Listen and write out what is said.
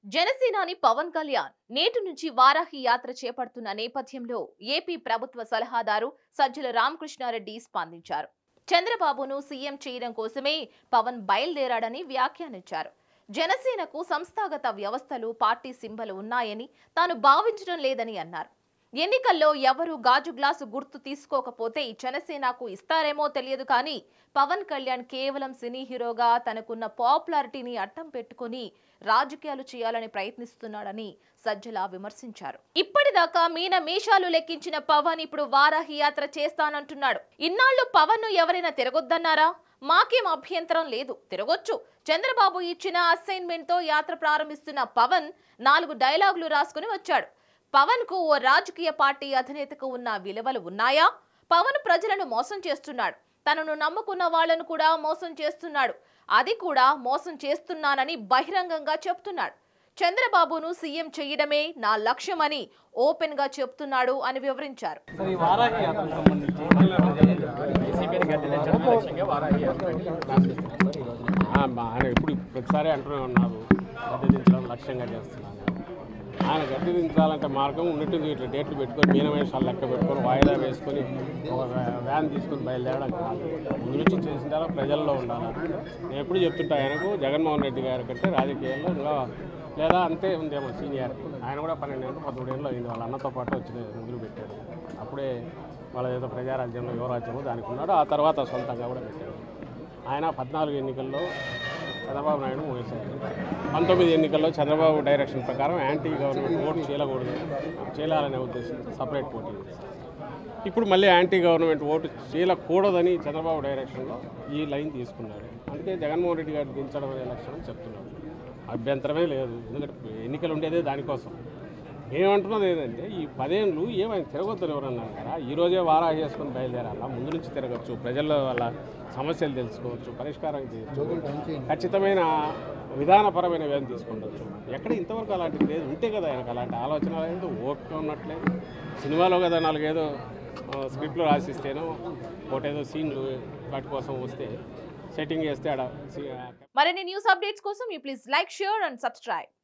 జనసేనాని పవన్ కళ్యాణ్ నేటి నుంచి వారాహి యాత్ర చేపడుతున్న నేపథ్యంలో ఏపీ ప్రభుత్వ సలహాదారు సజ్జల రామకృష్ణారెడ్డి స్పందించారు చంద్రబాబును సీఎం చేయడం కోసమే పవన్ బయలుదేరాడని వ్యాఖ్యానించారు జనసేనకు సంస్థాగత వ్యవస్థలు పార్టీ సింబలు ఉన్నాయని తాను భావించడం లేదని అన్నారు ఎన్నికల్లో ఎవరు గాజు గ్లాసు గుర్తు తీసుకోకపోతే జనసేనకు ఇస్తారేమో తెలియదు కానీ పవన్ కళ్యాణ్ కేవలం సినీ హీరోగా తనకున్న పాపులారిటీని అడ్డం పెట్టుకుని రాజకీయాలు చేయాలని ప్రయత్నిస్తున్నాడని సజ్జల విమర్శించారు ఇప్పటిదాకా మీన మీషాలు లెక్కించిన పవన్ ఇప్పుడు వారాహి యాత్ర చేస్తానంటున్నాడు ఇన్నాళ్లు పవన్ ను ఎవరైనా తిరగొద్దన్నారా మాకేం అభ్యంతరం లేదు తిరగొచ్చు చంద్రబాబు ఇచ్చిన అసైన్మెంట్ తో యాత్ర ప్రారంభిస్తున్న పవన్ నాలుగు డైలాగులు రాసుకుని వచ్చాడు పవన్ కు ఓ రాజకీయ పార్టీ అధినేతకు ఉన్న విలువలు ఉన్నాయా పవన్ ప్రజలను మోసం చేస్తున్నాడు తనను నమ్ముకున్న వాళ్లను కూడా మోసం చేస్తున్నాడు అది కూడా మోసం చేస్తున్నానని బహిరంగంగా చెప్తున్నాడు చంద్రబాబును సీఎం చేయడమే నా లక్ష్యమని ఓపెన్ గా చెప్తున్నాడు అని వివరించారు సార్ ఈ వారాహి యాత్రకు సంబంధించి వైసీపీని గద్దెదించడం లక్ష్యంగా వారాహి యాత్ర ఆ, మా ఆయన ఇప్పుడు ప్రతిసారి అంటూనే ఉన్నారు గద్దెదించడం లక్ష్యంగా చేస్తున్నాను ఆయన గద్దెదించాలంటే మార్గం ఉన్నట్టు ఇట్లా డేట్లు పెట్టుకొని మీనమేషాలు లెక్క పెట్టుకొని వాయిదా వేసుకొని ఒక వ్యా- వ్యాన్ తీసుకొని బయలుదేరడం కాదు ముందు నుంచి చేసిన ప్రజల్లో ఉండాలి నేను ఎప్పుడు చెప్తుంటా ఆయనకు జగన్మోహన్ రెడ్డి గారి కంటే రాజకీయాల్లో ఇంకా లేదా అంతే ఉందేమో సీనియర్ ఆయన కూడా పన్నెండు ఏళ్ళు పదమూడు ఏళ్ళు అయింది వాళ్ళ అన్నతో పాటు వచ్చి మొదలు పెట్టాడు అప్పుడే వాళ్ళ ఏదో ప్రజారాజ్యంలో యువరాజ్యమో దానికి ఉన్నాడు ఆ తర్వాత సొంతంగా కూడా పెట్టాడు ఆయన పద్నాలుగు ఎన్నికల్లో చంద్రబాబు నాయుడు ముగిశారు పంతొమ్మిది ఎన్నికల్లో చంద్రబాబు డైరెక్షన్ ప్రకారం యాంటీ గవర్నమెంట్ ఓటు చేయకూడదు చేయాలనే ఉద్దేశంతో సపరేట్ పోటీ చేశారు. ఇప్పుడు మళ్ళీ యాంటీ గవర్నమెంట్ ఓటు చేయకూడదని చంద్రబాబు డైరెక్షన్లో ఈ లైన్ తీసుకున్నాడు అందుకే జగన్మోహన్ రెడ్డి గారు దించడం అనే లక్ష్యం చెప్తున్నాడు అభ్యంతరమే లేదు ఎందుకంటే ఎన్నికలు ఉండేదే దానికోసం ఏమంటున్నది ఏంటంటే ఈ పదేళ్ళు ఏమైనా తిరగొద్దని ఎవరన్నారు కదా ఈ రోజే వారాహి చేసుకొని బయలుదేరాలా ముందు నుంచి తిరగచ్చు ప్రజల్లో వాళ్ళ సమస్యలు తెలుసుకోవచ్చు పరిష్కారం చేయొచ్చు ఖచ్చితమైన విధానపరమైన వ్యయం తీసుకుండొచ్చు ఎక్కడ ఇంతవరకు అలాంటిది లేదు ఉంటే కదా ఆయనకు అలాంటి ఆలోచన లేదు ఓపిక ఉన్నట్లేదు సినిమాలో కదా నాలుగేదో ఆ, స్క్రిప్ట్లో రాసిస్తేనో ఒకటేదో సీన్లు వాటి కోసం వస్తే సెట్టింగ్ చేస్తే ఆడ సి- మరిన్ని న్యూస్ అప్డేట్స్ కోసం you please like share and subscribe